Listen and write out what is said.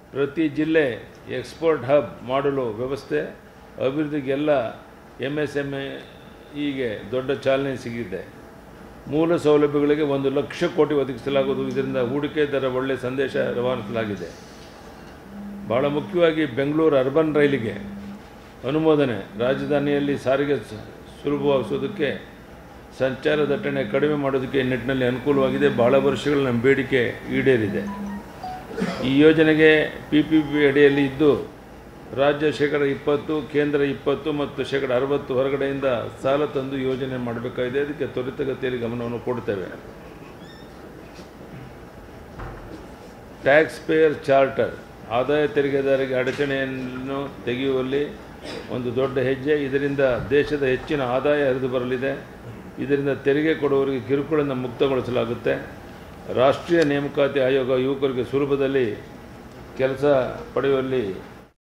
ಪ್ರತಿ ಜಿಲ್ಲೆ export hub ಮಾಡಲು ವ್ಯವಸ್ಥೆ ಅಭಿವೃದ್ಧಿಗೆಲ್ಲ ಎಮ್ ಎಸ್ ಎಮ್ ಇಗೆ ದೊಡ್ಡ ಚಾಲನೆ ಸಿಗಿದೆ ಮೂಲ ಸೌಲಭ್ಯಗಳಿಗೆ ಒಂದು ಲಕ್ಷ ಕೋಟಿ ಒದಗಿಸಲಾಗುವುದು ಇದರಿಂದ ಹೂಡಿಕೆ ದರ ಒಳ್ಳೆಯ ಸಂದೇಶ ರವಾನಿಸಲಾಗಿದೆ ಭಾಳ ಮುಖ್ಯವಾಗಿ ಬೆಂಗಳೂರು ಅರ್ಬನ್ ರೈಲಿಗೆ ಅನುಮೋದನೆ ರಾಜಧಾನಿಯಲ್ಲಿ ಸಾರಿಗೆ ಸ- ಸುಲಭವಾಗಿಸೋದಕ್ಕೆ ಸಂಚಾರ ದಟ್ಟಣೆ ಕಡಿಮೆ ಮಾಡೋದಕ್ಕೆ ಈ ನಿಟ್ಟಿನಲ್ಲಿ ಅನುಕೂಲವಾಗಿದೆ ಬಹಳ ವರ್ಷಗಳ ನಮ್ಮ ಬೇಡಿಕೆ ಈಡೇರಿದೆ ಈ ಯೋಜನೆಗೆ ಪಿ ಪಿ ಪಿ ಅಡಿಯಲ್ಲಿ ಇದ್ದು ರಾಜ್ಯ ಶೇಕಡ ಇಪ್ಪತ್ತು ಕೇಂದ್ರ ಇಪ್ಪತ್ತು ಮತ್ತು ಶೇಕಡ ಅರವತ್ತು ಹೊರಗಡೆಯಿಂದ ಸಾಲ ತಂದು ಯೋಜನೆ ಮಾಡಬೇಕಾಗಿದೆ ಅದಕ್ಕೆ ತ್ವರಿತಗತಿಯಲ್ಲಿ ಗಮನವನ್ನು ಕೊಡ್ತೇವೆ ಟ್ಯಾಕ್ಸ್ ಪೇಯರ್ ಚಾರ್ಟರ್ ಆದಾಯ ತೆರಿಗೆದಾರರಿಗೆ ಅಡಚಣೆಯನ್ನು ತೆಗೆಯುವಲ್ಲಿ ಒಂದು ದೊಡ್ಡ ಹೆಜ್ಜೆ ಇದರಿಂದ ದೇಶದ ಹೆಚ್ಚಿನ ಆದಾಯ ಹರಿದು ಬರಲಿದೆ ಇದರಿಂದ ತೆರಿಗೆ ಕೊಡುವವರಿಗೆ ಕಿರುಕುಳನ್ನು ಮುಕ್ತಗೊಳಿಸಲಾಗುತ್ತೆ ರಾಷ್ಟ್ರೀಯ ನೇಮಕಾತಿ ಆಯೋಗ ಯುವಕರಿಗೆ ಸುಲಭದಲ್ಲಿ ಕೆಲಸ ಪಡೆಯುವಲ್ಲಿ